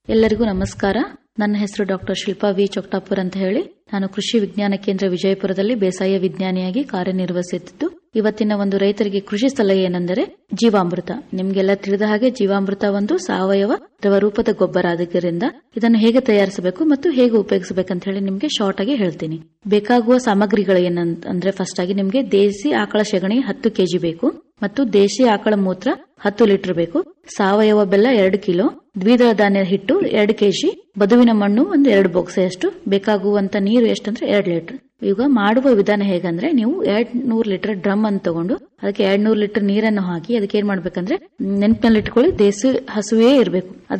ಎಲ್ಲರಿಗೂ ನಮಸ್ಕಾರ ನನ್ನ ಹೆಸರು ಡಾಕ್ಟರ್ ಶಿಲ್ಪಾ ವಿ ಚೊಕ್ಟಾಪುರ್ ಅಂತ ಹೇಳಿ ನಾನು ಕೃಷಿ ವಿಜ್ಞಾನ ಕೇಂದ್ರ ವಿಜಯಪುರದಲ್ಲಿ ಬೇಸಾಯ ವಿಜ್ಞಾನಿಯಾಗಿ ಕಾರ್ಯನಿರ್ವಹಿಸುತ್ತಿದ್ದು ಇವತ್ತಿನ ಒಂದು ರೈತರಿಗೆ ಕೃಷಿ ಸಲಹೆ ಏನೆಂದರೆ ಜೀವಾಮೃತ ನಿಮ್ಗೆಲ್ಲ ತಿಳಿದ ಹಾಗೆ ಜೀವಾಮೃತ ಒಂದು ಸಾವಯವ ದ್ರವ ರೂಪದ ಗೊಬ್ಬರ ಆದ್ದರಿಂದ ಇದನ್ನು ಹೇಗೆ ತಯಾರಿಸಬೇಕು ಮತ್ತು ಹೇಗೆ ಉಪಯೋಗಿಸಬೇಕಂತ ಹೇಳಿ ನಿಮ್ಗೆ ಶಾರ್ಟ್ ಆಗಿ ಹೇಳ್ತೀನಿ ಬೇಕಾಗುವ ಸಾಮಗ್ರಿಗಳು ಏನಂತ ಅಂದ್ರೆ ಫಸ್ಟ್ ಆಗಿ ನಿಮ್ಗೆ ದೇಸಿ ಆಕಳ ಸೆಗಣಿ ಹತ್ತು ಕೆಜಿ ಬೇಕು ಮತ್ತು ದೇಶಿ ಆಕಳ ಮೂತ್ರ ಹತ್ತು ಲೀಟರ್ ಬೇಕು ಸಾವಯವ ಬೆಲ್ಲ ಎರಡು ಕಿಲೋ ದ್ವಿದಳ ಧಾನ್ಯ ಹಿಟ್ಟು ಎರಡು ಕೆಜಿ ಬದುವಿನ ಮಣ್ಣು ಒಂದು ಎರಡು ಬೊಕ್ಸೆಯಷ್ಟು ಬೇಕಾಗುವಂತ ನೀರು ಎಷ್ಟಂದ್ರೆ ಎರಡು ಲೀಟರ್ ಈಗ ಮಾಡುವ ವಿಧಾನ ಹೇಗಂದ್ರೆ ನೀವು ಎರಡ್ ನೂರ್ ಲೀಟರ್ ಡ್ರಮ್ ಅನ್ನು ತಗೊಂಡು ಅದಕ್ಕೆ ಎರಡ್ ನೂರ್ ಲೀಟರ್ ನೀರನ್ನು ಹಾಕಿ ಅದಕ್ಕೆ ಏನ್ ಮಾಡ್ಬೇಕಂದ್ರೆ ನೆನಪಿನಲ್ಲಿ ಇಟ್ಕೊಳ್ಳಿ ದೇಸಿ ಹಸುವೇ ಇರಬೇಕು